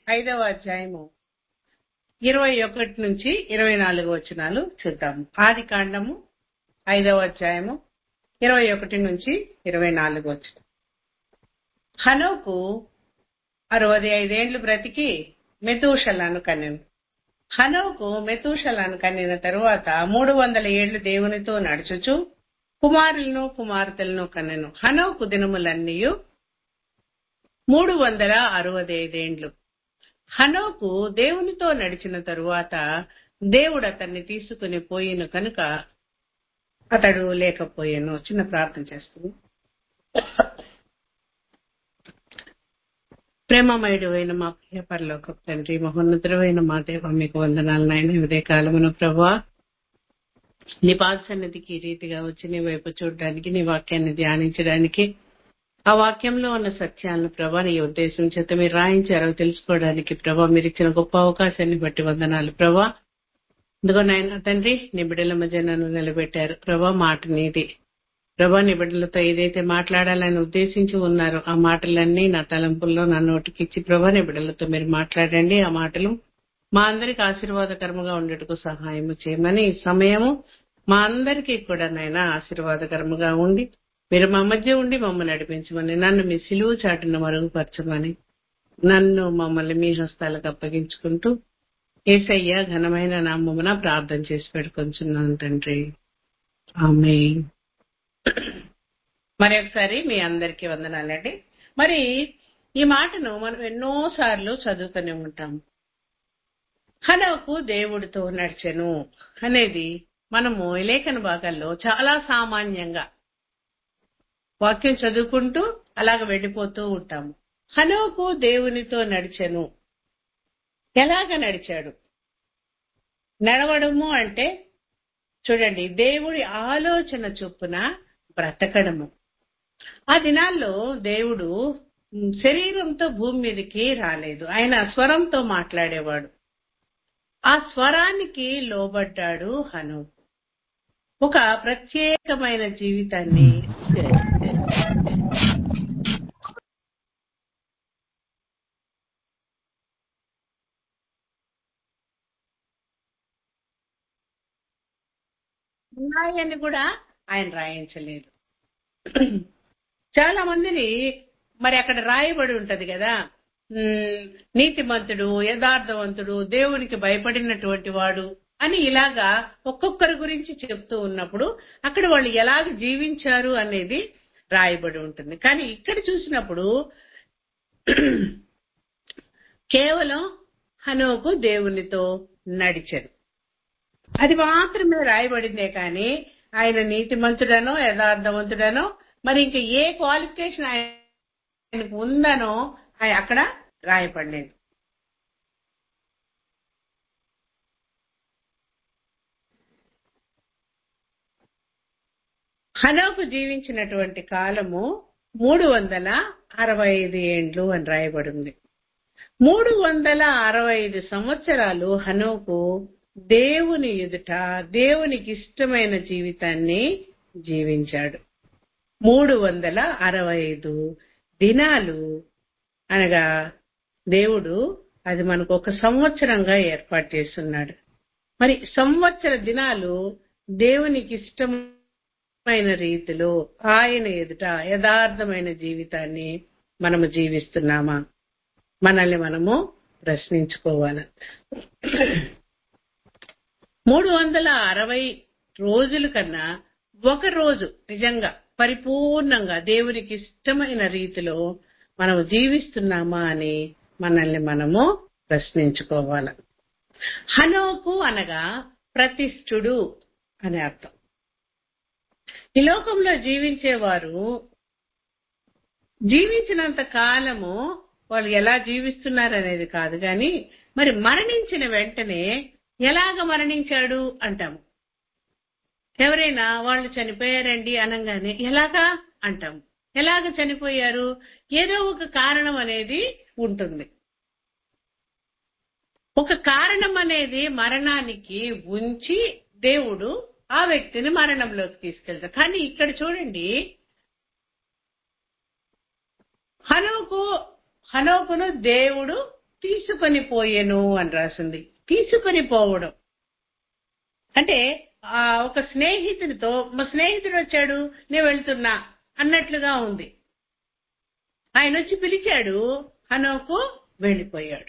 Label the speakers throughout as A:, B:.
A: ఐదవ అధ్యాయము ఇరవై ఒకటి నుంచి ఇరవై నాలుగు వచనాలు చూద్దాము ఆది కాండము ఐదవ అధ్యాయము ఇరవై ఒకటి నుంచి ఇరవై నాలుగు వచ్చిన హనోకు అరవై ఐదేండ్లు బ్రతికి మెతూషలను కనెను హనోకు మెతూషలను కనిన తరువాత మూడు వందల ఏళ్లు దేవునితో నడుచుచు కుమారులను కుమార్తెలను కనెను హనోకు దినములన్నీయు మూడు వందల అరవై ఐదేండ్లు హనోకు దేవునితో నడిచిన తరువాత దేవుడు అతన్ని తీసుకుని పోయిన కనుక అతడు లేకపోయాను చిన్న ప్రార్థన చేస్తుంది ప్రేమమయుడు అయిన మా ప్రియ పరలోక తండ్రి మహోన్నతుడైన మా దేవ మీకు వందనాలు నాయన ఉదయ కాలమున ప్రభా నీ పాద సన్నిధికి ఈ రీతిగా వచ్చి నీ వైపు చూడడానికి నీ వాక్యాన్ని ధ్యానించడానికి ఆ వాక్యంలో ఉన్న సత్యాలను ప్రభా నీ ఉద్దేశం చేత మీరు రాయించారో తెలుసుకోవడానికి ప్రభా మీరు ఇచ్చిన గొప్ప అవకాశాన్ని బట్టి వందనాలు ప్రభా ఇదిగో నాయన తండ్రి నీ బిడ్డల మధ్య నన్ను నిలబెట్టారు ప్రభా మాట నీది ప్రభా నీ బిడ్డలతో ఏదైతే మాట్లాడాలని ఉద్దేశించి ఉన్నారో ఆ మాటలన్నీ నా తలంపుల్లో నా నోటికిచ్చి ప్రభా నీ బిడ్డలతో మీరు మాట్లాడండి ఆ మాటలు మా అందరికి ఆశీర్వాదకరముగా ఉండేటకు సహాయం చేయమని ఈ సమయము మా అందరికీ కూడా నాయన ఆశీర్వాదకరముగా ఉండి మీరు మా మధ్య ఉండి మమ్మల్ని నడిపించమని నన్ను మీ సిలువు చాటును మరుగుపరచమని నన్ను మమ్మల్ని మీ హస్తాలకు అప్పగించుకుంటూ ఏసయ్య ఘనమైన నామమున ప్రార్థన చేసి పెట్టుకొంచున్నాను తండ్రి ఆమె మరి ఒకసారి మీ అందరికీ వందనాలండి మరి ఈ మాటను మనం ఎన్నో సార్లు చదువుతూనే ఉంటాం హనోకు దేవుడితో నడిచెను అనేది మనము ఈ లేఖన భాగాల్లో చాలా సామాన్యంగా వాక్యం చదువుకుంటూ అలాగ వెళ్ళిపోతూ ఉంటాము హనోకు దేవునితో నడిచెను ఎలాగ నడిచాడు నడవడము అంటే చూడండి దేవుడి ఆలోచన చొప్పున బ్రతకడము ఆ దినాల్లో దేవుడు శరీరంతో భూమి మీదకి రాలేదు ఆయన స్వరంతో మాట్లాడేవాడు ఆ స్వరానికి లోబడ్డాడు హను ఒక ప్రత్యేకమైన జీవితాన్ని ఉన్నాయని కూడా ఆయన రాయించలేదు చాలా మందిని మరి అక్కడ రాయబడి ఉంటది కదా నీతిమంతుడు యథార్థవంతుడు దేవునికి భయపడినటువంటి వాడు అని ఇలాగా ఒక్కొక్కరి గురించి చెప్తూ ఉన్నప్పుడు అక్కడ వాళ్ళు ఎలాగ జీవించారు అనేది రాయబడి ఉంటుంది కానీ ఇక్కడ చూసినప్పుడు కేవలం హనోకు దేవునితో నడిచాడు అది మాత్రమే రాయబడిందే కానీ ఆయన నీతిమంతుడనో యథార్థవంతుడనో మరి ఇంకా ఏ క్వాలిఫికేషన్ ఆయనకు ఉందనో అక్కడ రాయబడలేదు హనోకు జీవించినటువంటి కాలము మూడు వందల అరవై ఐదు ఏండ్లు అని రాయబడింది మూడు వందల అరవై ఐదు సంవత్సరాలు హనోకు దేవుని ఎదుట దేవునికి ఇష్టమైన జీవితాన్ని జీవించాడు మూడు వందల అరవై ఐదు దినాలు అనగా దేవుడు అది మనకు ఒక సంవత్సరంగా ఏర్పాటు చేస్తున్నాడు మరి సంవత్సర దినాలు దేవునికి ఇష్టమైన రీతిలో ఆయన ఎదుట యథార్థమైన జీవితాన్ని మనము జీవిస్తున్నామా మనల్ని మనము ప్రశ్నించుకోవాలి మూడు వందల అరవై రోజుల కన్నా ఒక రోజు నిజంగా పరిపూర్ణంగా దేవునికి ఇష్టమైన రీతిలో మనము జీవిస్తున్నామా అని మనల్ని మనము ప్రశ్నించుకోవాలి హనోకు అనగా ప్రతిష్ఠుడు అని అర్థం ఈ లోకంలో జీవించేవారు జీవించినంత కాలము వాళ్ళు ఎలా జీవిస్తున్నారు అనేది కాదు కానీ మరి మరణించిన వెంటనే ఎలాగ మరణించాడు అంటాము ఎవరైనా వాళ్ళు చనిపోయారండి అనగానే ఎలాగా అంటాము ఎలాగ చనిపోయారు ఏదో ఒక కారణం అనేది ఉంటుంది ఒక కారణం అనేది మరణానికి ఉంచి దేవుడు ఆ వ్యక్తిని మరణంలోకి తీసుకెళ్తారు కానీ ఇక్కడ చూడండి హనోకు హనోకును దేవుడు తీసుకొని తీసుకొని పోయెను అని రాసింది తీసుకొని పోవడం అంటే ఆ ఒక స్నేహితుడితో మా స్నేహితుడు వచ్చాడు నేను వెళ్తున్నా అన్నట్లుగా ఉంది ఆయన వచ్చి పిలిచాడు హనోకు వెళ్ళిపోయాడు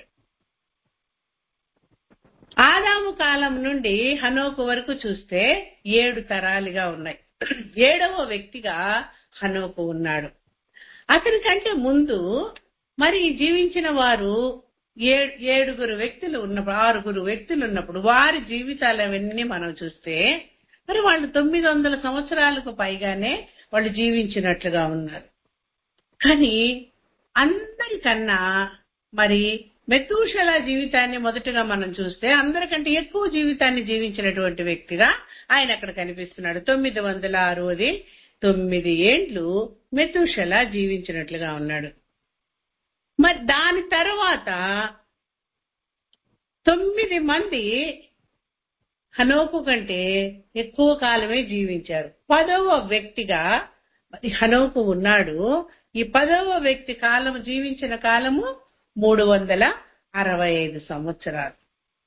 A: ఆదాము కాలం నుండి హనోకు వరకు చూస్తే ఏడు తరాలుగా ఉన్నాయి ఏడవ వ్యక్తిగా హనోకు ఉన్నాడు అతని కంటే ముందు మరి జీవించిన వారు ఏ- ఏడుగురు వ్యక్తులు ఉన్నప్పుడు ఆరుగురు వ్యక్తులు ఉన్నప్పుడు వారి జీవితాలు అవన్నీ మనం చూస్తే మరి వాళ్ళు తొమ్మిది వందల సంవత్సరాలకు పైగానే వాళ్ళు జీవించినట్లుగా ఉన్నారు కానీ అందరికన్నా మరి మెతూషల జీవితాన్ని మొదటగా మనం చూస్తే అందరికంటే ఎక్కువ జీవితాన్ని జీవించినటువంటి వ్యక్తిగా ఆయన అక్కడ కనిపిస్తున్నాడు తొమ్మిది వందల అరవది తొమ్మిది ఏండ్లు మెతూషల జీవించినట్లుగా ఉన్నాడు మరి దాని తర్వాత తొమ్మిది మంది హనోకు కంటే ఎక్కువ కాలమే జీవించారు పదవ వ్యక్తిగా మరి హనోకు ఉన్నాడు ఈ పదవ వ్యక్తి కాలం జీవించిన కాలము మూడు వందల అరవై ఐదు సంవత్సరాలు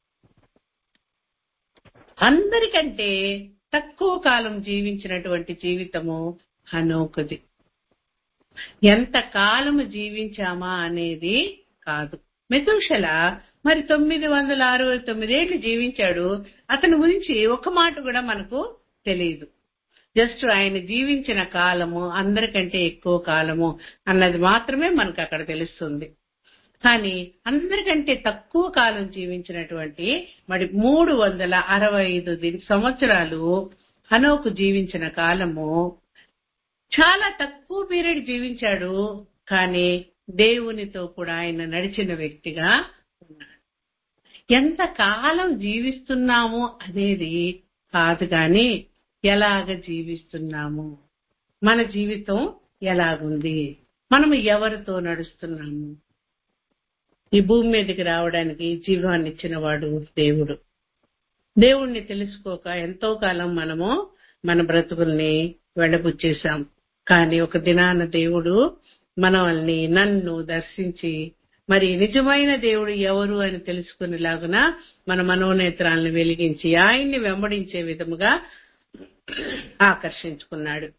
A: అందరికంటే తక్కువ కాలం జీవించినటువంటి జీవితము హనోకుది ఎంత కాలము జీవించామా అనేది కాదు మెతుషల మరి తొమ్మిది వందల అరవై తొమ్మిదేళ్లు జీవించాడు అతని గురించి ఒక మాట కూడా మనకు తెలియదు జస్ట్ ఆయన జీవించిన కాలము అందరికంటే ఎక్కువ కాలము అన్నది మాత్రమే మనకు అక్కడ తెలుస్తుంది కానీ అందరికంటే తక్కువ కాలం జీవించినటువంటి మరి మూడు వందల అరవై ఐదు ది- సంవత్సరాలు హనోకు జీవించిన కాలము చాలా తక్కువ పీరియడ్ జీవించాడు కానీ దేవునితో కూడా ఆయన నడిచిన వ్యక్తిగా ఉన్నాడు ఎంత కాలం జీవిస్తున్నాము అనేది కాదు కానీ ఎలాగ జీవిస్తున్నాము మన జీవితం ఎలాగుంది మనము ఎవరితో నడుస్తున్నాము ఈ భూమి మీదకి రావడానికి జీవాన్ని ఇచ్చిన వాడు దేవుడు దేవుణ్ణి తెలుసుకోక ఎంతో కాలం మనము మన బ్రతుకుల్ని వెళ్ళబుచ్చేశాం కానీ ఒక దినాన దేవుడు మనల్ని నన్ను దర్శించి మరి నిజమైన దేవుడు ఎవరు అని తెలుసుకునేలాగున మన మనోనేత్రాలను వెలిగించి ఆయన్ని వెంబడించే విధముగా ఆకర్షించుకున్నాడు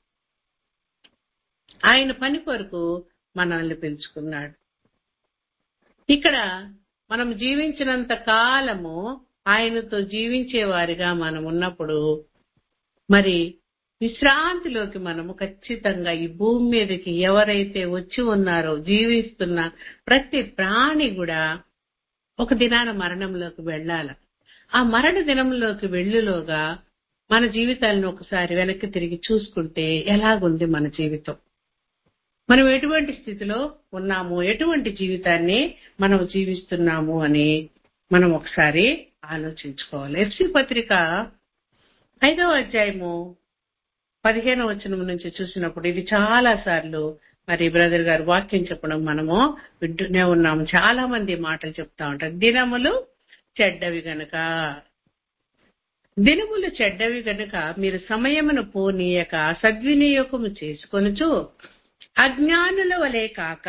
A: ఆయన పని కొరకు మనల్ని పెంచుకున్నాడు ఇక్కడ మనం జీవించినంత కాలము ఆయనతో జీవించే వారిగా మనం ఉన్నప్పుడు మరి విశ్రాంతిలోకి మనము ఖచ్చితంగా ఈ భూమి మీదకి ఎవరైతే వచ్చి ఉన్నారో జీవిస్తున్న ప్రతి ప్రాణి కూడా ఒక దినాన మరణంలోకి వెళ్ళాల ఆ మరణ దినంలోకి వెళ్ళులోగా మన జీవితాలను ఒకసారి వెనక్కి తిరిగి చూసుకుంటే ఎలాగుంది మన జీవితం మనం ఎటువంటి స్థితిలో ఉన్నాము ఎటువంటి జీవితాన్ని మనం జీవిస్తున్నాము అని మనం ఒకసారి ఆలోచించుకోవాలి ఎఫ్సి పత్రిక ఐదవ అధ్యాయము పదిహేనవ వచనం నుంచి చూసినప్పుడు ఇది చాలా సార్లు మరి బ్రదర్ గారు వాక్యం చెప్పడం మనము వింటూనే ఉన్నాము చాలా మంది ఈ మాటలు చెప్తా ఉంటారు దినములు చెడ్డవి గనుక దినములు చెడ్డవి గనుక మీరు సమయమును పోనీయక సద్వినియోగము చేసుకొనుచు అజ్ఞానుల వలె కాక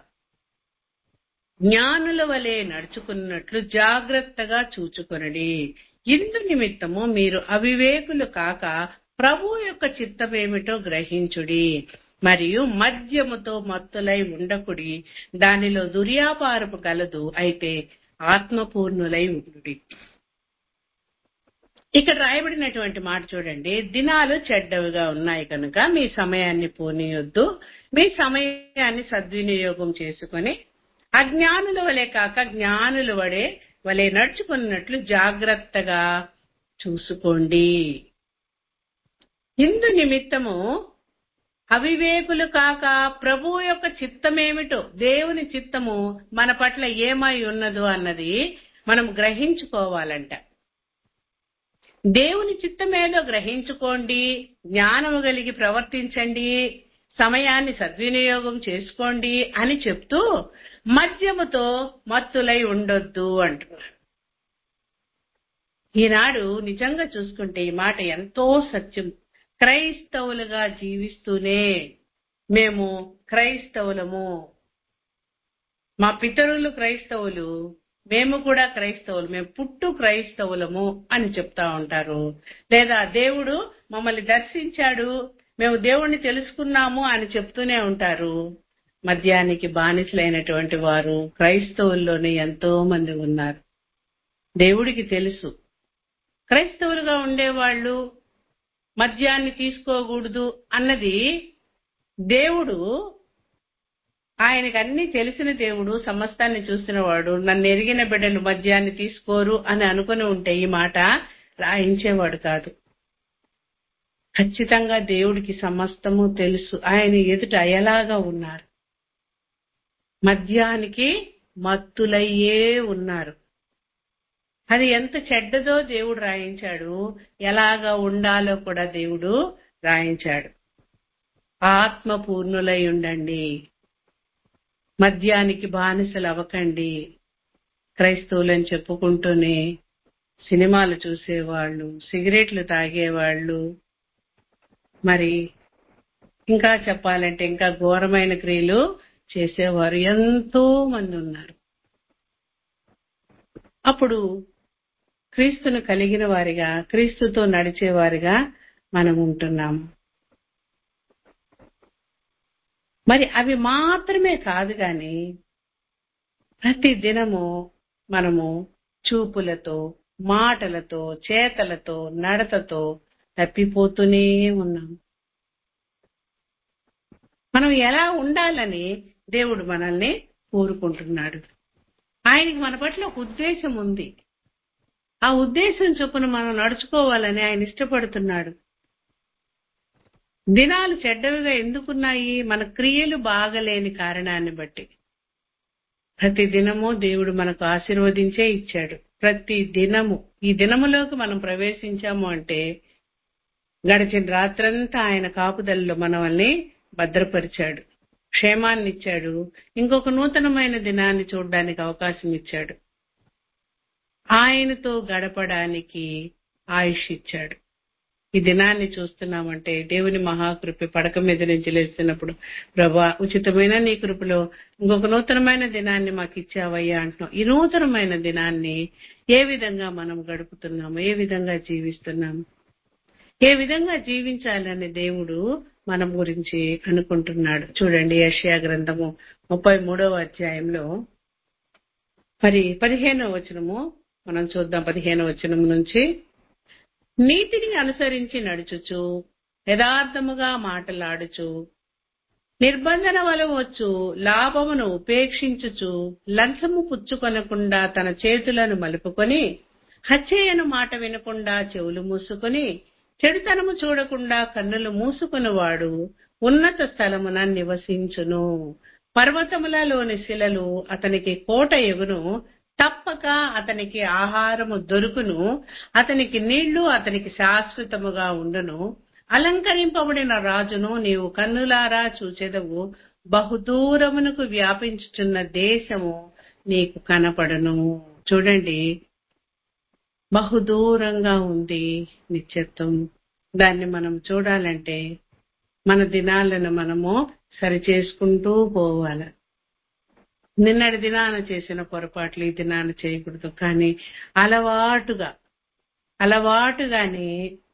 A: జ్ఞానుల వలె నడుచుకున్నట్లు జాగ్రత్తగా చూచుకొనడి ఇందు నిమిత్తము మీరు అవివేకులు కాక ప్రభు యొక్క చిత్తమేమిటో గ్రహించుడి మరియు మద్యముతో మత్తులై ఉండకుడి దానిలో దుర్యాపారపు గలదు అయితే ఆత్మపూర్ణులై ఉండుడి ఇక్కడ రాయబడినటువంటి మాట చూడండి దినాలు చెడ్డవిగా ఉన్నాయి కనుక మీ సమయాన్ని పోనీయొద్దు మీ సమయాన్ని సద్వినియోగం చేసుకొని అజ్ఞానుల వలె కాక జ్ఞానుల వడే వలె నడుచుకున్నట్లు జాగ్రత్తగా చూసుకోండి ఇందు నిమిత్తము అవివేకులు కాక ప్రభు యొక్క చిత్తమేమిటో దేవుని చిత్తము మన పట్ల ఏమై ఉన్నదో అన్నది మనం గ్రహించుకోవాలంట దేవుని చిత్తమేదో గ్రహించుకోండి జ్ఞానము కలిగి ప్రవర్తించండి సమయాన్ని సద్వినియోగం చేసుకోండి అని చెప్తూ మద్యముతో మత్తులై ఉండొద్దు అంటున్నారు ఈనాడు నిజంగా చూసుకుంటే ఈ మాట ఎంతో సత్యం క్రైస్తవులుగా జీవిస్తూనే మేము క్రైస్తవులము మా పితరులు క్రైస్తవులు మేము కూడా క్రైస్తవులు మేము పుట్టు క్రైస్తవులము అని చెప్తా ఉంటారు లేదా దేవుడు మమ్మల్ని దర్శించాడు మేము దేవుణ్ణి తెలుసుకున్నాము అని చెప్తూనే ఉంటారు మద్యానికి బానిసలైనటువంటి వారు క్రైస్తవుల్లోనే ఎంతో మంది ఉన్నారు దేవుడికి తెలుసు క్రైస్తవులుగా ఉండేవాళ్ళు మద్యాన్ని తీసుకోకూడదు అన్నది దేవుడు ఆయనకు అన్ని తెలిసిన దేవుడు సమస్తాన్ని చూసినవాడు నన్ను ఎరిగిన బిడ్డలు మద్యాన్ని తీసుకోరు అని అనుకుని ఉంటే ఈ మాట రాయించేవాడు కాదు ఖచ్చితంగా దేవుడికి సమస్తము తెలుసు ఆయన ఎదుట ఎలాగా ఉన్నారు మద్యానికి మత్తులయ్యే ఉన్నారు అది ఎంత చెడ్డదో దేవుడు రాయించాడు ఎలాగా ఉండాలో కూడా దేవుడు రాయించాడు ఆత్మ పూర్ణులై ఉండండి మద్యానికి బానిసలు అవ్వకండి క్రైస్తవులని చెప్పుకుంటూనే సినిమాలు చూసేవాళ్ళు సిగరెట్లు తాగేవాళ్ళు మరి ఇంకా చెప్పాలంటే ఇంకా ఘోరమైన క్రియలు చేసేవారు ఎంతో మంది ఉన్నారు అప్పుడు క్రీస్తును కలిగిన వారిగా క్రీస్తుతో నడిచేవారిగా మనం ఉంటున్నాము మరి అవి మాత్రమే కాదు గాని ప్రతి దినము మనము చూపులతో మాటలతో చేతలతో నడతతో తప్పిపోతూనే ఉన్నాం మనం ఎలా ఉండాలని దేవుడు మనల్ని కోరుకుంటున్నాడు ఆయనకి మన పట్ల ఒక ఉద్దేశం ఉంది ఆ ఉద్దేశం చొప్పున మనం నడుచుకోవాలని ఆయన ఇష్టపడుతున్నాడు దినాలు చెడ్డవిగా ఎందుకున్నాయి మన క్రియలు బాగలేని కారణాన్ని బట్టి ప్రతి దినము దేవుడు మనకు ఆశీర్వదించే ఇచ్చాడు ప్రతి దినము ఈ దినములోకి మనం ప్రవేశించాము అంటే గడిచిన రాత్రంతా ఆయన కాపుదలలో మనల్ని భద్రపరిచాడు క్షేమాన్ని ఇచ్చాడు ఇంకొక నూతనమైన దినాన్ని చూడడానికి అవకాశం ఇచ్చాడు ఆయనతో గడపడానికి ఆయుష్ ఇచ్చాడు ఈ దినాన్ని చూస్తున్నామంటే దేవుని మహాకృప పడక మీద నుంచి లేస్తున్నప్పుడు ప్రభా ఉచితమైన నీ కృపలో ఇంకొక నూతనమైన దినాన్ని మాకు ఇచ్చావయ్యా అంటున్నాం ఈ నూతనమైన దినాన్ని ఏ విధంగా మనం గడుపుతున్నాము ఏ విధంగా జీవిస్తున్నాము ఏ విధంగా జీవించాలని దేవుడు మనం గురించి అనుకుంటున్నాడు చూడండి యషయా గ్రంథము ముప్పై మూడవ అధ్యాయంలో మరి పదిహేనవ వచనము మనం చూద్దాం పదిహేనవ వచనం నుంచి నీతిని అనుసరించి నడుచుచు యథార్థముగా మాటలాడుచు నిర్బంధన వలవచ్చు లాభమును ఉపేక్షించుచు లంచము పుచ్చుకొనకుండా తన చేతులను మలుపుకొని హత్యయను మాట వినకుండా చెవులు మూసుకొని చెడుతనము చూడకుండా కన్నులు మూసుకునివాడు ఉన్నత స్థలమున నివసించును పర్వతములలోని శిలలు అతనికి కోట ఎగును తప్పక అతనికి ఆహారము దొరుకును అతనికి నీళ్లు అతనికి శాశ్వతముగా ఉండును అలంకరింపబడిన రాజును నీవు కన్నులారా చూచెదవు బహుదూరమునకు వ్యాపించుచున్న దేశము నీకు కనపడను చూడండి బహుదూరంగా ఉంది నిత్యత్వం దాన్ని మనం చూడాలంటే మన దినాలను మనము సరిచేసుకుంటూ పోవాలి నిన్నటి దినాన చేసిన పొరపాట్లు ఈ దినాన చేయకూడదు కానీ అలవాటుగా అలవాటుగానే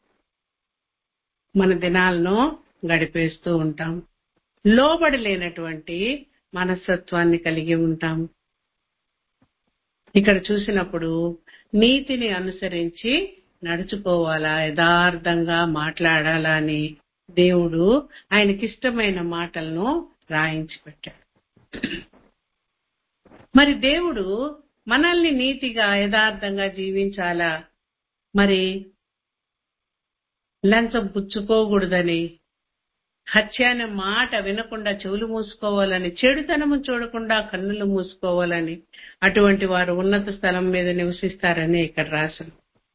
A: మన దినాలను గడిపేస్తూ ఉంటాం లోబడి లేనటువంటి మనస్తత్వాన్ని కలిగి ఉంటాం ఇక్కడ చూసినప్పుడు నీతిని అనుసరించి నడుచుకోవాలా యథార్థంగా మాట్లాడాలా అని దేవుడు ఆయనకిష్టమైన మాటలను రాయించి పెట్టాడు మరి దేవుడు మనల్ని నీతిగా యథార్థంగా జీవించాలా మరి లంచం పుచ్చుకోకూడదని హత్య అనే మాట వినకుండా చెవులు మూసుకోవాలని చెడుతనము చూడకుండా కన్నులు మూసుకోవాలని అటువంటి వారు ఉన్నత స్థలం మీద నివసిస్తారని ఇక్కడ రాశారు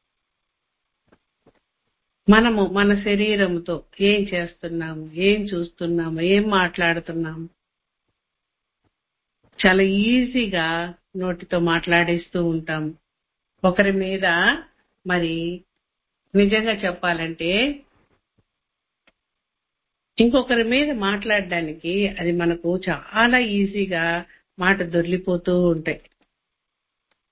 A: మనము మన శరీరంతో ఏం చేస్తున్నాము ఏం చూస్తున్నాము ఏం మాట్లాడుతున్నాము చాలా ఈజీగా నోటితో మాట్లాడేస్తూ ఉంటాం ఒకరి మీద మరి నిజంగా చెప్పాలంటే ఇంకొకరి మీద మాట్లాడడానికి అది మనకు చాలా ఈజీగా మాట దొర్లిపోతూ ఉంటాయి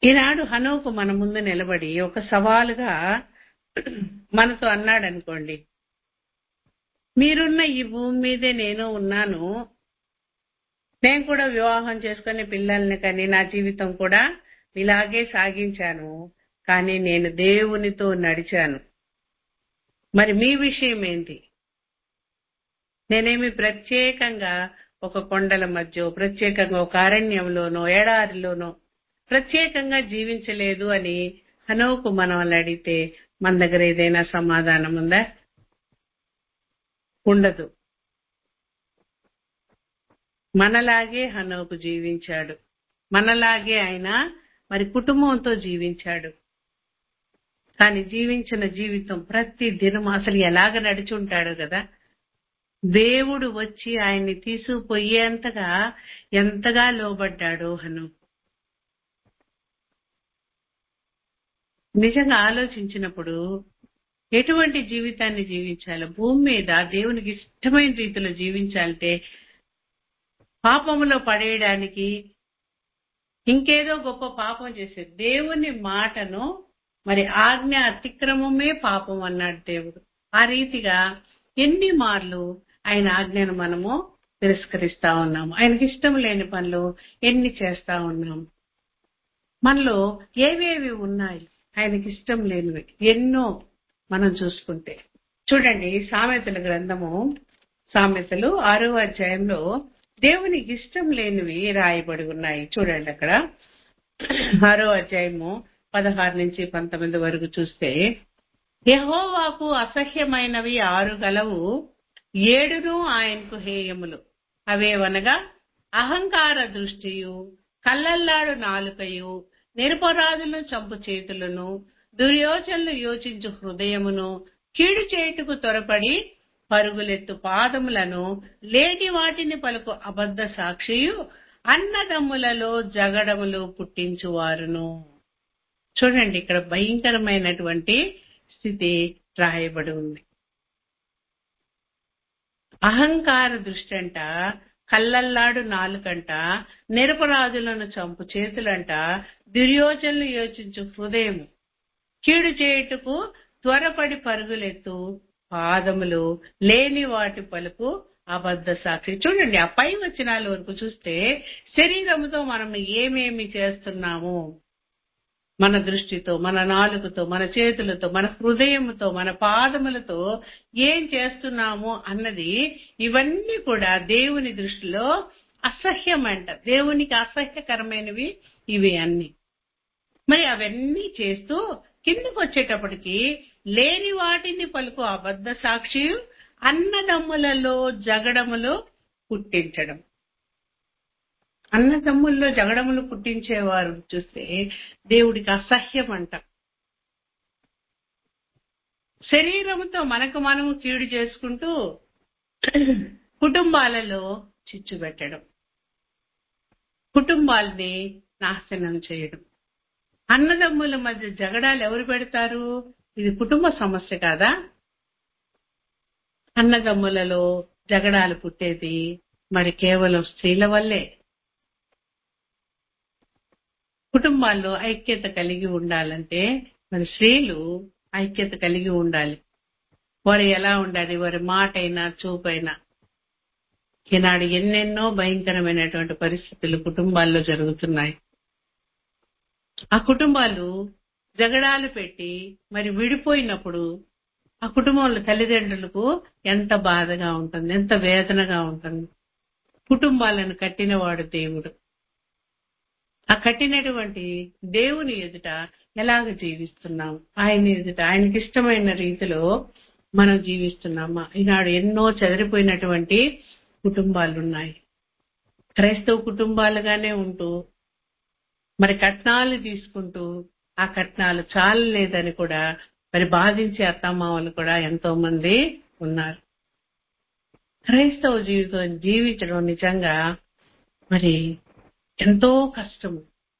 A: ఈనాడు హనోకు మన ముందు నిలబడి ఒక సవాలుగా మనతో అన్నాడు అనుకోండి మీరున్న ఈ భూమి మీదే నేను ఉన్నాను నేను కూడా వివాహం చేసుకుని పిల్లల్ని కానీ నా జీవితం కూడా ఇలాగే సాగించాను కానీ నేను దేవునితో నడిచాను మరి మీ విషయం ఏంటి నేనేమి ప్రత్యేకంగా ఒక కొండల మధ్య ప్రత్యేకంగా ఒక అరణ్యంలోనో ఎడారిలోనో ప్రత్యేకంగా జీవించలేదు అని హనోకు మనం వాళ్ళని అడిగితే మన దగ్గర ఏదైనా సమాధానం ఉందా ఉండదు మనలాగే హనోకు జీవించాడు మనలాగే ఆయన మరి కుటుంబంతో జీవించాడు కానీ జీవించిన జీవితం ప్రతి దినం అసలు ఎలాగ నడిచి ఉంటాడు కదా దేవుడు వచ్చి ఆయన్ని తీసుకుపోయేంతగా ఎంతగా లోబడ్డాడు హను నిజంగా ఆలోచించినప్పుడు ఎటువంటి జీవితాన్ని జీవించాలి భూమి మీద దేవునికి ఇష్టమైన రీతిలో జీవించాలంటే పాపములో పడేయడానికి ఇంకేదో గొప్ప పాపం చేసే దేవుని మాటను మరి ఆజ్ఞ అతిక్రమమే పాపం అన్నాడు దేవుడు ఆ రీతిగా ఎన్ని మార్లు ఆయన ఆజ్ఞను మనము తిరస్కరిస్తా ఉన్నాము ఆయనకి ఇష్టం లేని పనులు ఎన్ని చేస్తా ఉన్నాము మనలో ఏవేవి ఉన్నాయి ఆయనకి ఇష్టం లేనివి ఎన్నో మనం చూసుకుంటే చూడండి సామెతల గ్రంథము సామెతలు ఆరో అధ్యాయంలో దేవునికి ఇష్టం లేనివి రాయబడి ఉన్నాయి చూడండి అక్కడ ఆరో అధ్యాయము పదహారు నుంచి పంతొమ్మిది వరకు చూస్తే యహోవాకు అసహ్యమైనవి ఆరు గలవు ఏడును ఆయనకు హేయములు అవేవనగా అహంకార దృష్టియు కళ్ళల్లాడు నాలుకయు నిరపరాధులను చంపు చేతులను దుర్యోచనలు యోచించు హృదయమును కీడు చేయుటకు త్వరపడి పరుగులెత్తు పాదములను లేని వాటిని పలుకు అబద్ధ సాక్షియు అన్నదమ్ములలో జగడములు పుట్టించువారును చూడండి ఇక్కడ భయంకరమైనటువంటి స్థితి రాయబడి ఉంది అహంకార దృష్టి అంట కళ్ళల్లాడు నాలుకంట నిరపరాధులను చంపు చేతులంట దుర్యోచనలు యోచించు హృదయము కీడు చేయుటకు త్వరపడి పరుగులెత్తు పాదములు లేని వాటి పలుకు అబద్ధ సాక్షి చూడండి ఆ పై వచనాల వరకు చూస్తే శరీరముతో మనం ఏమేమి చేస్తున్నాము మన దృష్టితో మన నాలుగుతో మన చేతులతో మన హృదయంతో మన పాదములతో ఏం చేస్తున్నాము అన్నది ఇవన్నీ కూడా దేవుని దృష్టిలో అసహ్యమంట దేవునికి అసహ్యకరమైనవి ఇవి అన్ని మరి అవన్నీ చేస్తూ కిందకు వచ్చేటప్పటికి లేని వాటిని పలుకు అబద్ధ సాక్షి అన్నదమ్ములలో జగడములు పుట్టించడం అన్నదమ్ముల్లో జగడములు పుట్టించేవారు చూస్తే దేవుడికి అసహ్యం అంట శరీరముతో మనకు మనము కీడు చేసుకుంటూ కుటుంబాలలో చిచ్చు పెట్టడం కుటుంబాల్ని నాశనం చేయడం అన్నదమ్ముల మధ్య జగడాలు ఎవరు పెడతారు ఇది కుటుంబ సమస్య కాదా అన్నదమ్ములలో జగడాలు పుట్టేది మరి కేవలం స్త్రీల వల్లే కుటుంబాల్లో ఐక్యత కలిగి ఉండాలంటే మరి స్త్రీలు ఐక్యత కలిగి ఉండాలి వారు ఎలా ఉండాలి వారి మాట అయినా చూపైనా ఈనాడు ఎన్నెన్నో భయంకరమైనటువంటి పరిస్థితులు కుటుంబాల్లో జరుగుతున్నాయి ఆ కుటుంబాలు జగడాలు పెట్టి మరి విడిపోయినప్పుడు ఆ కుటుంబంలో తల్లిదండ్రులకు ఎంత బాధగా ఉంటుంది ఎంత వేదనగా ఉంటుంది కుటుంబాలను కట్టినవాడు దేవుడు ఆ కట్టినటువంటి దేవుని ఎదుట ఎలాగ జీవిస్తున్నాం ఆయన ఎదుట ఆయనకి ఇష్టమైన రీతిలో మనం జీవిస్తున్నామా ఈనాడు ఎన్నో చెదిరిపోయినటువంటి కుటుంబాలు ఉన్నాయి క్రైస్తవ కుటుంబాలుగానే ఉంటూ మరి కట్నాలు తీసుకుంటూ ఆ కట్నాలు చాలలేదని కూడా మరి బాధించే అత్తమామలు కూడా ఎంతో మంది ఉన్నారు క్రైస్తవ జీవితం జీవించడం నిజంగా మరి ఎంతో కష్టము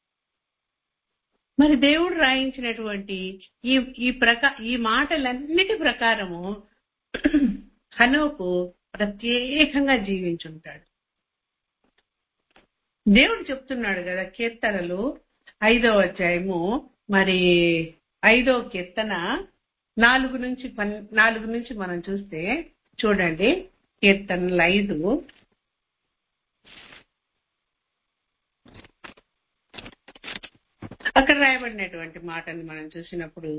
A: మరి దేవుడు రాయించినటువంటి ఈ ఈ ప్రకా ఈ మాటలన్నిటి ప్రకారము హనోకు ప్రత్యేకంగా జీవించుంటాడు దేవుడు చెప్తున్నాడు కదా కీర్తనలు ఐదో అధ్యాయము మరి ఐదో కీర్తన నాలుగు నుంచి పన్- నాలుగు నుంచి మనం చూస్తే చూడండి కీర్తనలు ఐదు అక్కడ రాయబడినటువంటి మాటను మనం చూసినప్పుడు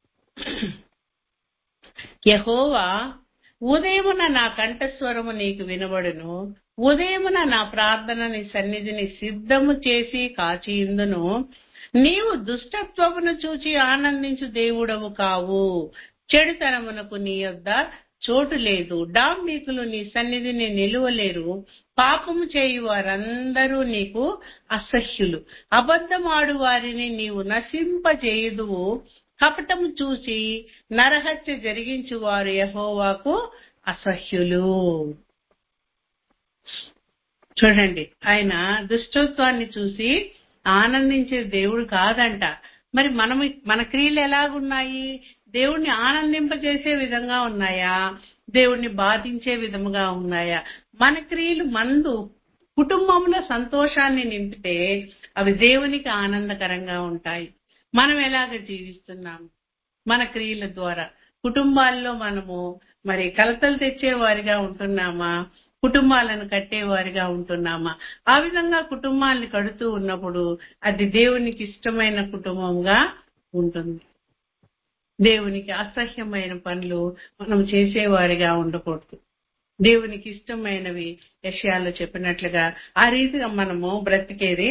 A: యహోవా ఉదయమున నా కంఠస్వరము నీకు వినబడును ఉదయమున నా ప్రార్థన నీ సన్నిధిని సిద్ధము చేసి కాచి ఇందును నీవు దుష్టత్వమును చూచి ఆనందించు దేవుడవు కావు చెడుతనమునకు నీ యొద్ద చోటు లేదు డాంబికులు నీ సన్నిధిని నిలువలేరు పాపము చేయు వారందరూ నీకు అసహ్యులు అబద్ధమాడు వారిని నీవు నశింపజేయుదువు కపటము చూసి నరహత్య జరిగించు వారు యహోవాకు అసహ్యులు చూడండి ఆయన దుష్టత్వాన్ని చూసి ఆనందించే దేవుడు కాదంట మరి మనం మన క్రియలు ఎలాగున్నాయి దేవుణ్ణి ఆనందింపజేసే విధంగా ఉన్నాయా దేవుణ్ణి బాధించే విధముగా ఉన్నాయా మన క్రియలు మందు కుటుంబంలో సంతోషాన్ని నింపితే అవి దేవునికి ఆనందకరంగా ఉంటాయి మనం ఎలాగ జీవిస్తున్నాం మన క్రియల ద్వారా కుటుంబాల్లో మనము మరి కలతలు తెచ్చేవారిగా ఉంటున్నామా కుటుంబాలను కట్టేవారిగా ఉంటున్నామా ఆ విధంగా కుటుంబాన్ని కడుతూ ఉన్నప్పుడు అది దేవునికి ఇష్టమైన కుటుంబంగా ఉంటుంది దేవునికి అసహ్యమైన పనులు మనం చేసేవారిగా ఉండకూడదు దేవునికి ఇష్టమైనవి యశాల్లో చెప్పినట్లుగా ఆ రీతిగా మనము బ్రతికేది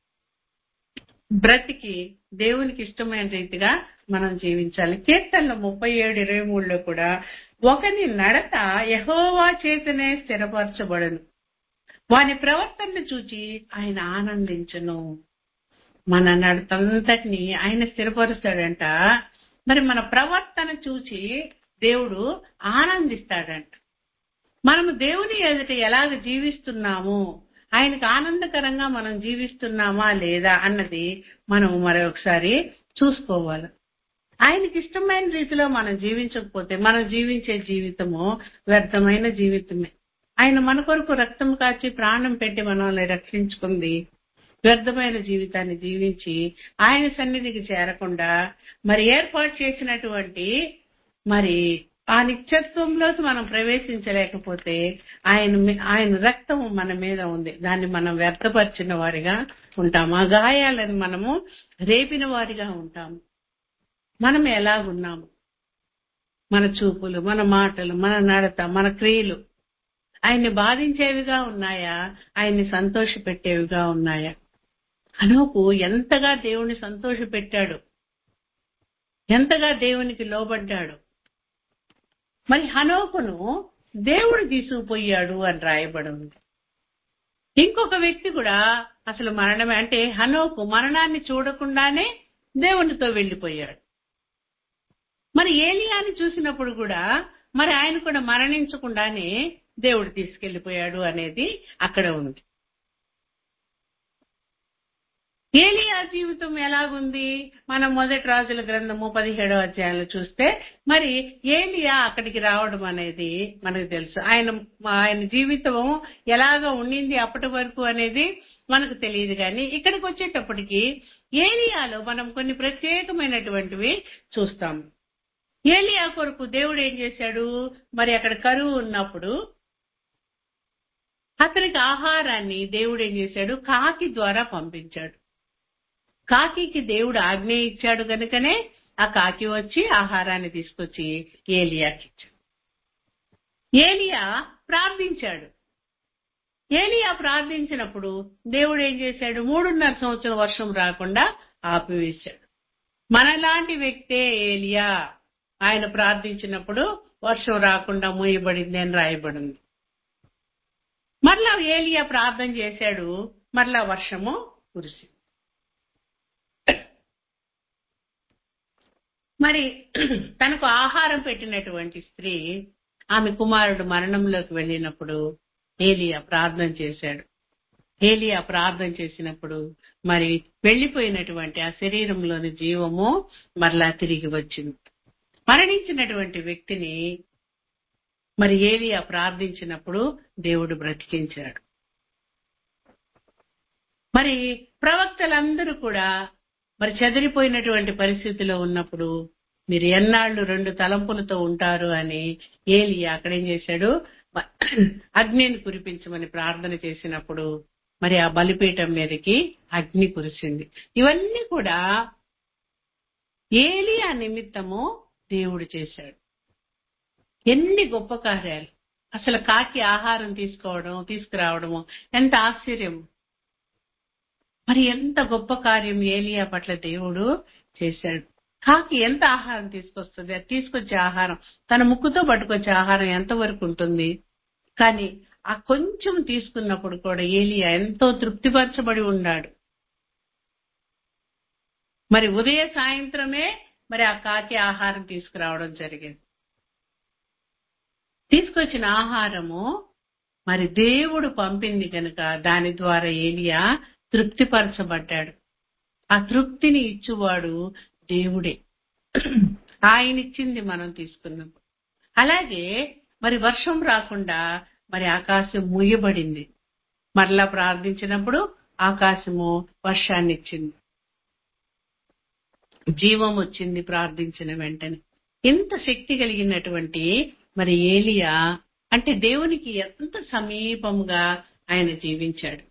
A: బ్రతికి దేవునికి ఇష్టమైన రీతిగా మనం జీవించాలి కీర్తనలో ముప్పై ఏడు ఇరవై మూడులో కూడా ఒకని నడత యహోవా చేతనే స్థిరపరచబడను వాని ప్రవర్తనను చూచి ఆయన ఆనందించను మన నడతంతటిని ఆయన స్థిరపరుస్తాడంట మరి మన ప్రవర్తన చూచి దేవుడు ఆనందిస్తాడంట మనము దేవుని ఎదుట ఎలాగ జీవిస్తున్నాము ఆయనకు ఆనందకరంగా మనం జీవిస్తున్నామా లేదా అన్నది మనం మరొకసారి చూసుకోవాలి ఆయనకి ఇష్టమైన రీతిలో మనం జీవించకపోతే మనం జీవించే జీవితము వ్యర్థమైన జీవితమే ఆయన మన కొరకు రక్తం కాచి ప్రాణం పెట్టి మనల్ని రక్షించుకుంది వ్యర్థమైన జీవితాన్ని జీవించి ఆయన సన్నిధికి చేరకుండా మరి ఏర్పాటు చేసినటువంటి మరి ఆ నిత్యత్వంలోకి మనం ప్రవేశించలేకపోతే ఆయన మీ- ఆయన రక్తం మన మీద ఉంది దాన్ని మనం వ్యర్థపరిచిన వారిగా ఉంటాం ఆ గాయాలను మనము రేపిన వారిగా ఉంటాము మనం ఎలాగున్నాము మన చూపులు మన మాటలు మన నడత మన క్రియలు ఆయన్ని బాధించేవిగా ఉన్నాయా ఆయన్ని సంతోష పెట్టేవిగా ఉన్నాయా అనోకు ఎంతగా దేవుని సంతోష పెట్టాడు ఎంతగా దేవునికి లోబడ్డాడు మరి హనోకును దేవుడు తీసుకుపోయాడు అని రాయబడి ఉంది ఇంకొక వ్యక్తి కూడా అసలు మరణమే అంటే హనోకు మరణాన్ని చూడకుండానే దేవునితో వెళ్లిపోయాడు మరి ఏలియాని చూసినప్పుడు కూడా మరి ఆయన కూడా మరణించకుండానే దేవుడు తీసుకెళ్లిపోయాడు అనేది అక్కడ ఉంది ఏలియా జీవితం ఎలాగుంది మనం మొదటి రాజుల గ్రంథము పదిహేడో అధ్యాయంలో చూస్తే మరి ఏలియా అక్కడికి రావడం అనేది మనకు తెలుసు ఆయన ఆయన జీవితం ఎలాగ ఉండింది అప్పటి వరకు అనేది మనకు తెలియదు కానీ ఇక్కడికి వచ్చేటప్పటికి ఏలియాలో మనం కొన్ని ప్రత్యేకమైనటువంటివి చూస్తాం ఏలియా కొరకు దేవుడు ఏం చేశాడు మరి అక్కడ కరువు ఉన్నప్పుడు అతనికి ఆహారాన్ని దేవుడు ఏం చేశాడు కాకి ద్వారా పంపించాడు కాకికి దేవుడు ఆజ్ఞ ఇచ్చాడు గనుకనే ఆ కాకి వచ్చి ఆహారాన్ని తీసుకొచ్చి ఏలియాకి ఇచ్చాడు ఏలియా ప్రార్థించాడు ఏలియా ప్రార్థించినప్పుడు దేవుడు ఏం చేశాడు మూడున్నర సంవత్సరం వర్షం రాకుండా ఆపివేశాడు మనలాంటి వ్యక్తే ఏలియా ఆయన ప్రార్థించినప్పుడు వర్షం రాకుండా మూయబడింది అని రాయబడింది మరలా ఏలియా ప్రార్థన చేశాడు మరలా వర్షము కురిసింది మరి తనకు ఆహారం పెట్టినటువంటి స్త్రీ ఆమె కుమారుడు మరణంలోకి వెళ్ళినప్పుడు ఏలియా ప్రార్థన చేశాడు ఏలియా ప్రార్థన చేసినప్పుడు మరి వెళ్లిపోయినటువంటి ఆ శరీరంలోని జీవము మరలా తిరిగి వచ్చింది మరణించినటువంటి వ్యక్తిని మరి ఏలియా ప్రార్థించినప్పుడు దేవుడు బ్రతికించాడు మరి ప్రవక్తలందరూ కూడా మరి చెదిరిపోయినటువంటి పరిస్థితిలో ఉన్నప్పుడు మీరు ఎన్నాళ్ళు రెండు తలంపులతో ఉంటారు అని ఏలి అక్కడేం చేశాడు మ- అగ్నిని కురిపించమని ప్రార్థన చేసినప్పుడు మరి ఆ బలిపీఠం మీదకి అగ్ని కురిసింది ఇవన్నీ కూడా ఏలియా నిమిత్తము దేవుడు చేశాడు ఎన్ని గొప్ప కార్యాలు అసలు కాకి ఆహారం తీసుకోవడం తీసుకురావడము ఎంత ఆశ్చర్యం మరి ఎంత గొప్ప కార్యం ఏలియా పట్ల దేవుడు చేశాడు కాకి ఎంత ఆహారం తీసుకొస్తుంది అది తీసుకొచ్చే ఆహారం తన ముక్కుతో పట్టుకొచ్చే ఆహారం ఎంత వరకు ఉంటుంది కానీ ఆ కొంచెం తీసుకున్నప్పుడు కూడా ఏలియా ఎంతో తృప్తిపరచబడి ఉన్నాడు మరి ఉదయ సాయంత్రమే మరి ఆ కాకి ఆహారం తీసుకురావడం జరిగింది తీసుకొచ్చిన ఆహారము మరి దేవుడు పంపింది కనుక దాని ద్వారా ఏలియా తృప్తిపరచబడ్డాడు ఆ తృప్తిని ఇచ్చువాడు దేవుడే ఆయన ఇచ్చింది మనం తీసుకున్నాం అలాగే మరి వర్షం రాకుండా మరి ఆకాశం మూయబడింది మరలా ప్రార్థించినప్పుడు ఆకాశము వర్షాన్ని ఇచ్చింది జీవం వచ్చింది ప్రార్థించిన వెంటనే ఎంత శక్తి కలిగినటువంటి మరి ఏలియా అంటే దేవునికి ఎంత సమీపముగా ఆయన జీవించాడు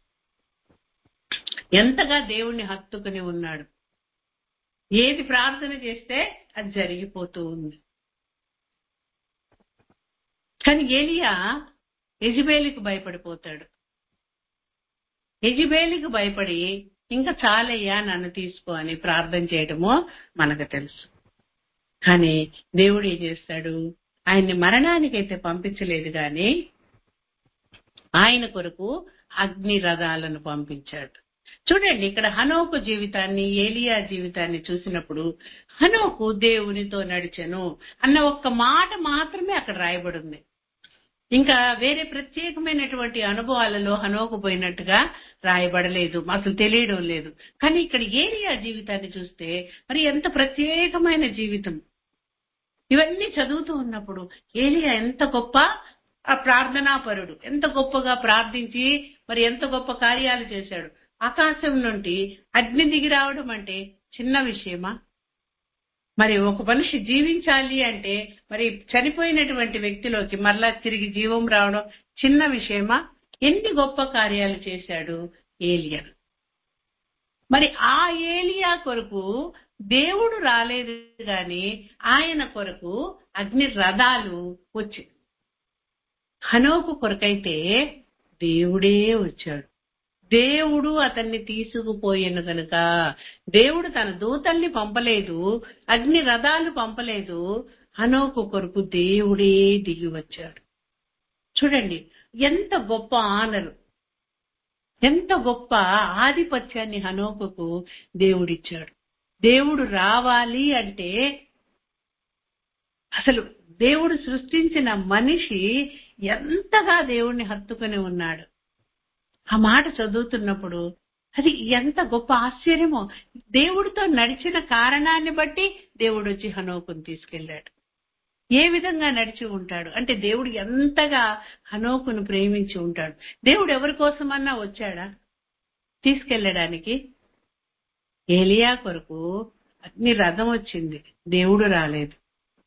A: ఎంతగా దేవుణ్ణి హత్తుకుని ఉన్నాడు ఏది ప్రార్థన చేస్తే అది జరిగిపోతూ ఉంది కానీ ఏలియా ఎజిబేలికి భయపడిపోతాడు ఎజిబేలికి భయపడి ఇంకా చాలయ్యా నన్ను తీసుకో అని ప్రార్థన చేయడము మనకు తెలుసు కానీ దేవుడు ఏం చేస్తాడు ఆయన్ని మరణానికైతే పంపించలేదు గాని ఆయన కొరకు అగ్ని రథాలను పంపించాడు చూడండి ఇక్కడ హనోకు జీవితాన్ని ఏలియా జీవితాన్ని చూసినప్పుడు హనోకు దేవునితో నడిచెను అన్న ఒక్క మాట మాత్రమే అక్కడ రాయబడి ఉంది ఇంకా వేరే ప్రత్యేకమైనటువంటి అనుభవాలలో హనోకు పోయినట్టుగా రాయబడలేదు అసలు తెలియడం లేదు కానీ ఇక్కడ ఏలియా జీవితాన్ని చూస్తే మరి ఎంత ప్రత్యేకమైన జీవితం ఇవన్నీ చదువుతూ ఉన్నప్పుడు ఏలియా ఎంత గొప్ప ఆ ప్రార్థనాపరుడు ఎంత గొప్పగా ప్రార్థించి మరి ఎంత గొప్ప కార్యాలు చేశాడు ఆకాశం నుండి అగ్ని దిగి రావడం అంటే చిన్న విషయమా మరి ఒక మనిషి జీవించాలి అంటే మరి చనిపోయినటువంటి వ్యక్తిలోకి మరలా తిరిగి జీవం రావడం చిన్న విషయమా ఎన్ని గొప్ప కార్యాలు చేశాడు ఏలియా మరి ఆ ఏలియా కొరకు దేవుడు రాలేదు గాని ఆయన కొరకు అగ్ని రథాలు వచ్చాయి హనోకు కొరకైతే దేవుడే వచ్చాడు దేవుడు అతన్ని తీసుకుపోయాను గనుక దేవుడు తన దూతల్ని పంపలేదు అగ్ని రథాలు పంపలేదు హనోకు కొరకు దేవుడే దిగి వచ్చాడు చూడండి ఎంత గొప్ప ఆనరు ఎంత గొప్ప ఆధిపత్యాన్ని హనోకుకు దేవుడిచ్చాడు దేవుడు రావాలి అంటే అసలు దేవుడు సృష్టించిన మనిషి ఎంతగా దేవుణ్ణి హత్తుకుని ఉన్నాడు ఆ మాట చదువుతున్నప్పుడు అది ఎంత గొప్ప ఆశ్చర్యమో దేవుడితో నడిచిన కారణాన్ని బట్టి దేవుడు వచ్చి హనోకుని తీసుకెళ్లాడు ఏ విధంగా నడిచి ఉంటాడు అంటే దేవుడు ఎంతగా హనోకును ప్రేమించి ఉంటాడు దేవుడు ఎవరి కోసమన్నా వచ్చాడా తీసుకెళ్లడానికి ఏలియా కొరకు అగ్ని రథం వచ్చింది దేవుడు రాలేదు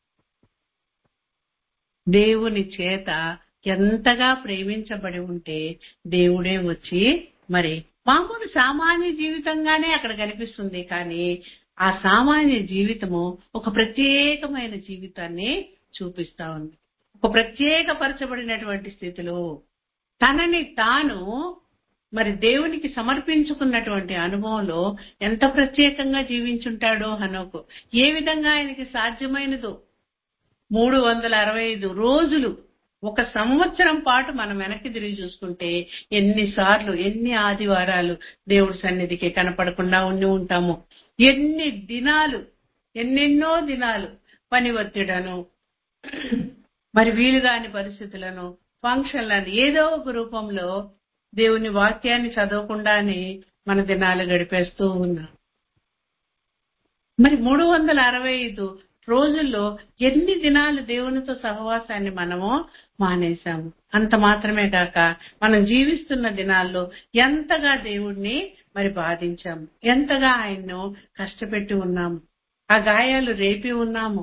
A: దేవుని చేత ఎంతగా ప్రేమించబడి ఉంటే దేవుడే వచ్చి మరి మామూలు సామాన్య జీవితంగానే అక్కడ కనిపిస్తుంది కానీ ఆ సామాన్య జీవితము ఒక ప్రత్యేకమైన జీవితాన్ని చూపిస్తా ఉంది ఒక ప్రత్యేకపరచబడినటువంటి స్థితిలో తనని తాను మరి దేవునికి సమర్పించుకున్నటువంటి అనుభవంలో ఎంత ప్రత్యేకంగా జీవించుంటాడో హనోకు ఏ విధంగా ఆయనకి సాధ్యమైనదో మూడు వందల అరవై ఐదు రోజులు ఒక సంవత్సరం పాటు మనం వెనక్కి తిరిగి చూసుకుంటే ఎన్నిసార్లు ఎన్ని ఆదివారాలు దేవుడి సన్నిధికి కనపడకుండా ఉండి ఉంటాము ఎన్ని దినాలు ఎన్నెన్నో దినాలు పని ఒత్తిడను మరి వీలుగాని పరిస్థితులను ఫంక్షన్లను ఏదో ఒక రూపంలో దేవుని వాక్యాన్ని చదవకుండానే మన దినాలు గడిపేస్తూ ఉన్నాం మరి మూడు వందల అరవై ఐదు రోజుల్లో ఎన్ని దినాలు దేవునితో సహవాసాన్ని మనము మానేశాము అంత మాత్రమే కాక మనం జీవిస్తున్న దినాల్లో ఎంతగా దేవుణ్ణి మరి బాధించాము ఎంతగా ఆయన్ను కష్టపెట్టి ఉన్నాము ఆ గాయాలు రేపి ఉన్నాము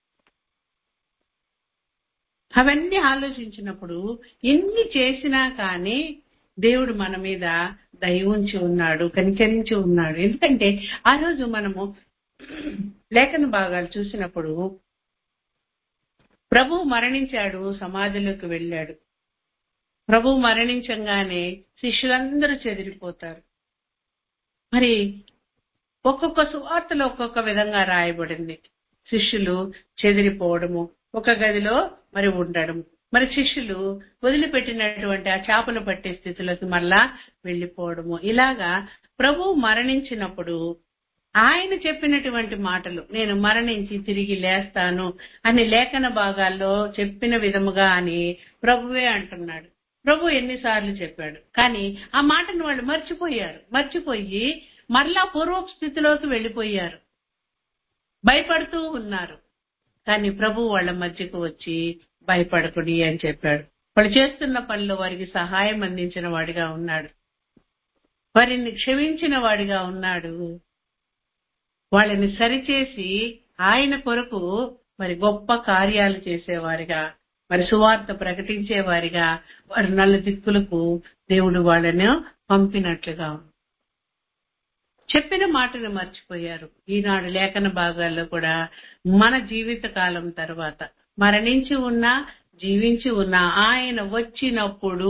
A: అవన్నీ ఆలోచించినప్పుడు ఎన్ని చేసినా కానీ దేవుడు మన మీద దయ ఉంచి ఉన్నాడు కనికరించి ఉన్నాడు ఎందుకంటే ఆ రోజు మనము లేఖన భాగాలు చూసినప్పుడు ప్రభు మరణించాడు సమాధిలోకి వెళ్ళాడు ప్రభు మరణించంగానే శిష్యులందరూ చెదిరిపోతారు మరి ఒక్కొక్క సువార్తలో ఒక్కొక్క విధంగా రాయబడింది శిష్యులు చెదిరిపోవడము ఒక గదిలో మరి ఉండడం మరి శిష్యులు వదిలిపెట్టినటువంటి ఆ చేపలు పట్టే స్థితిలోకి మళ్ళా వెళ్లిపోవడము ఇలాగా ప్రభు మరణించినప్పుడు ఆయన చెప్పినటువంటి మాటలు నేను మరణించి తిరిగి లేస్తాను అని లేఖన భాగాల్లో చెప్పిన విధముగా అని ప్రభువే అంటున్నాడు ప్రభు ఎన్నిసార్లు చెప్పాడు కానీ ఆ మాటను వాళ్ళు మర్చిపోయారు మర్చిపోయి మరలా పూర్వపు స్థితిలోకి వెళ్లిపోయారు భయపడుతూ ఉన్నారు కానీ ప్రభు వాళ్ళ మధ్యకు వచ్చి భయపడకుడి అని చెప్పాడు వాళ్ళు చేస్తున్న పనిలో వారికి సహాయం అందించిన వాడిగా ఉన్నాడు వారిని క్షమించిన వాడిగా ఉన్నాడు వాళ్ళని సరిచేసి ఆయన కొరకు మరి గొప్ప కార్యాలు చేసేవారిగా మరి సువార్త ప్రకటించేవారిగా వారి నల్ల దిక్కులకు దేవుడు వాళ్ళను పంపినట్లుగా ఉంది చెప్పిన మాటను మర్చిపోయారు ఈనాడు లేఖన భాగాల్లో కూడా మన జీవిత కాలం తర్వాత మరణించి ఉన్నా జీవించి ఉన్నా ఆయన వచ్చినప్పుడు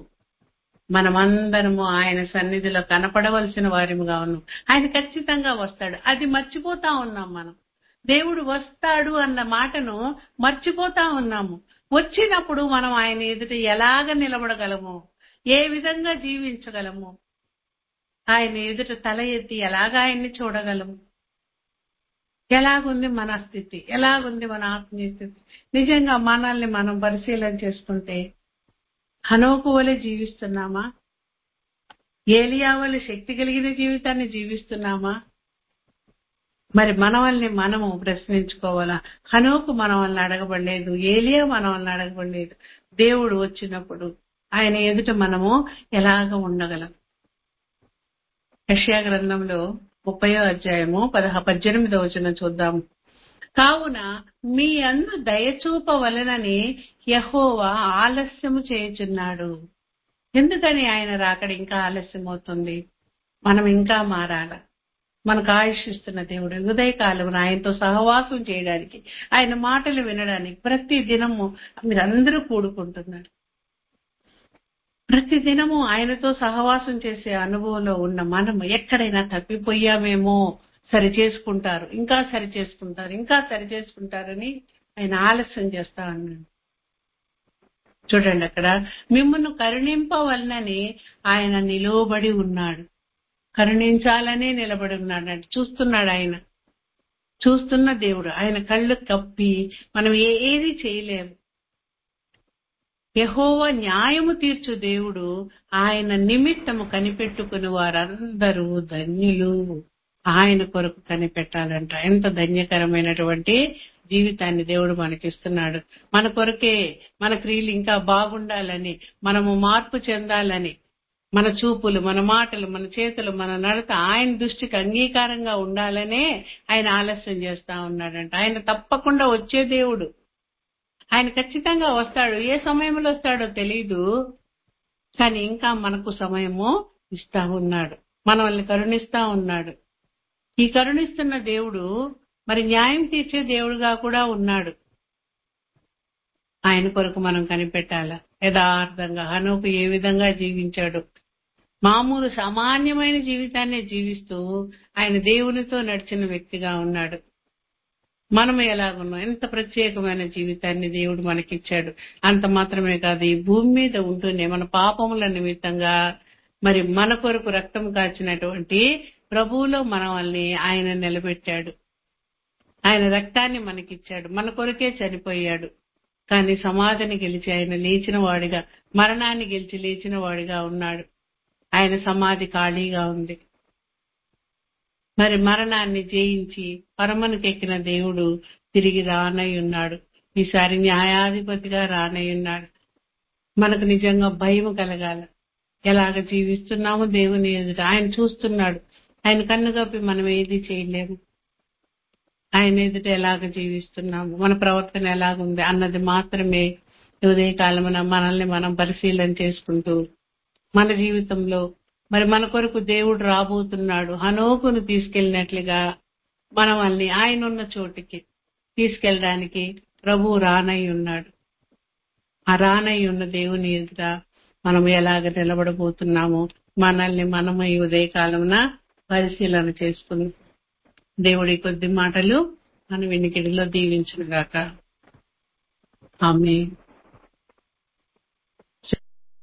A: మనమందరము ఆయన సన్నిధిలో కనపడవలసిన వారిగా ఉన్నాం ఆయన ఖచ్చితంగా వస్తాడు అది మర్చిపోతా ఉన్నాం మనం దేవుడు వస్తాడు అన్న మాటను మర్చిపోతా ఉన్నాము వచ్చినప్పుడు మనం ఆయన ఎదుట ఎలాగ నిలబడగలము ఏ విధంగా జీవించగలము ఆయన ఎదుట తల ఎత్తి ఎలాగ ఆయన్ని చూడగలము ఎలాగుంది మన స్థితి ఎలాగుంది మన ఆత్మీయ స్థితి నిజంగా మనల్ని మనం పరిశీలన చేసుకుంటే హనోకు వలె జీవిస్తున్నామా ఏలియా వలె శక్తి కలిగిన జీవితాన్ని జీవిస్తున్నామా మరి మన వల్ని మనము ప్రశ్నించుకోవాలా హనోకు మన వలన అడగబడలేదు ఏలియా మన వలన అడగబడలేదు దేవుడు వచ్చినప్పుడు ఆయన ఎదుట మనము ఎలాగ ఉండగలం యష్యా గ్రంథంలో ముప్పయో అధ్యాయము పదహ పద్దెనిమిదో వచనం చూద్దాం కావున మీ అందు దయచూపవలనని యహోవా ఆలస్యము చేయుచున్నాడు ఎందుకని ఆయన రాకడ ఇంకా ఆలస్యం అవుతుంది మనం ఇంకా మారాల మనకు ఆయుష్ ఇస్తున్న దేవుడు ఉదయకాలం ఆయనతో సహవాసం చేయడానికి ఆయన మాటలు వినడానికి ప్రతి దినము మీరందరూ కూడుకుంటున్నారు ప్రతి దినము ఆయనతో సహవాసం చేసే అనుభవంలో ఉన్న మనం ఎక్కడైనా తప్పిపోయామేమో సరి చేసుకుంటారు ఇంకా సరి చేసుకుంటారు ఇంకా సరి చేసుకుంటారని ఆయన ఆలస్యం చేస్తా అన్నాడు చూడండి అక్కడ మిమ్మల్ని కరుణింపవలనని ఆయన నిలువబడి ఉన్నాడు కరుణించాలనే నిలబడి ఉన్నాడు అంటే చూస్తున్నాడు ఆయన చూస్తున్న దేవుడు ఆయన కళ్ళు కప్పి మనం ఏ- ఏది చేయలేము యహోవ న్యాయము తీర్చు దేవుడు ఆయన నిమిత్తము కనిపెట్టుకుని వారందరూ ధన్యులు ఆయన కొరకు కనిపెట్టాలంట ఎంత ధన్యకరమైనటువంటి జీవితాన్ని దేవుడు మనకిస్తున్నాడు మన కొరకే మన క్రియలు ఇంకా బాగుండాలని మనము మార్పు చెందాలని మన చూపులు మన మాటలు మన చేతులు మన నడత ఆయన దృష్టికి అంగీకారంగా ఉండాలనే ఆయన ఆలస్యం చేస్తా ఉన్నాడంట ఆయన తప్పకుండా వచ్చే దేవుడు ఆయన ఖచ్చితంగా వస్తాడు ఏ సమయంలో వస్తాడో తెలియదు కానీ ఇంకా మనకు సమయము ఇస్తా ఉన్నాడు మనల్ని కరుణిస్తా ఉన్నాడు ఈ కరుణిస్తున్న దేవుడు మరి న్యాయం తీర్చే దేవుడుగా కూడా ఉన్నాడు ఆయన కొరకు మనం కనిపెట్టాల యథార్థంగా హనుకు ఏ విధంగా జీవించాడు మామూలు సామాన్యమైన జీవితాన్ని జీవిస్తూ ఆయన దేవునితో నడిచిన వ్యక్తిగా ఉన్నాడు మనం ఎలాగున్నాం ఎంత ప్రత్యేకమైన జీవితాన్ని దేవుడు మనకిచ్చాడు అంత మాత్రమే కాదు ఈ భూమి మీద ఉంటూనే మన పాపముల నిమిత్తంగా మరి మన కొరకు రక్తం కాచినటువంటి ప్రభువులో మనల్ని ఆయన నిలబెట్టాడు ఆయన రక్తాన్ని మనకిచ్చాడు మన కొరకే చనిపోయాడు కానీ సమాధిని గెలిచి ఆయన లేచిన వాడిగా మరణాన్ని గెలిచి లేచిన వాడిగా ఉన్నాడు ఆయన సమాధి ఖాళీగా ఉంది మరి మరణాన్ని జయించి పరమనుకెక్కిన దేవుడు తిరిగి రానై ఉన్నాడు ఈసారి న్యాయాధిపతిగా రానై ఉన్నాడు మనకు నిజంగా భయం కలగాల ఎలాగ జీవిస్తున్నామో దేవుని ఎదుట ఆయన చూస్తున్నాడు ఆయన కన్ను కప్పి మనం ఏది చేయలేము ఆయన ఎదుట ఎలాగ జీవిస్తున్నాము మన ప్రవర్తన ఎలాగుంది అన్నది మాత్రమే ఈ ఉదయకాలమున మనల్ని మనం పరిశీలన చేసుకుంటూ మన జీవితంలో మరి మన కొరకు దేవుడు రాబోతున్నాడు హనోకును తీసుకెళ్ళినట్లుగా మనల్ని ఆయన ఉన్న చోటికి తీసుకెళ్ళడానికి ప్రభు రానై ఉన్నాడు ఆ రానై ఉన్న దేవుని ఎదుట మనం ఎలాగ నిలబడబోతున్నామో మనల్ని మనము ఈ ఉదయకాలమున పరిశీలన చేసుకుందాం దేవుడి కొద్ది మాటలు మన వినికిడిలో దీవించుగాక ఆమె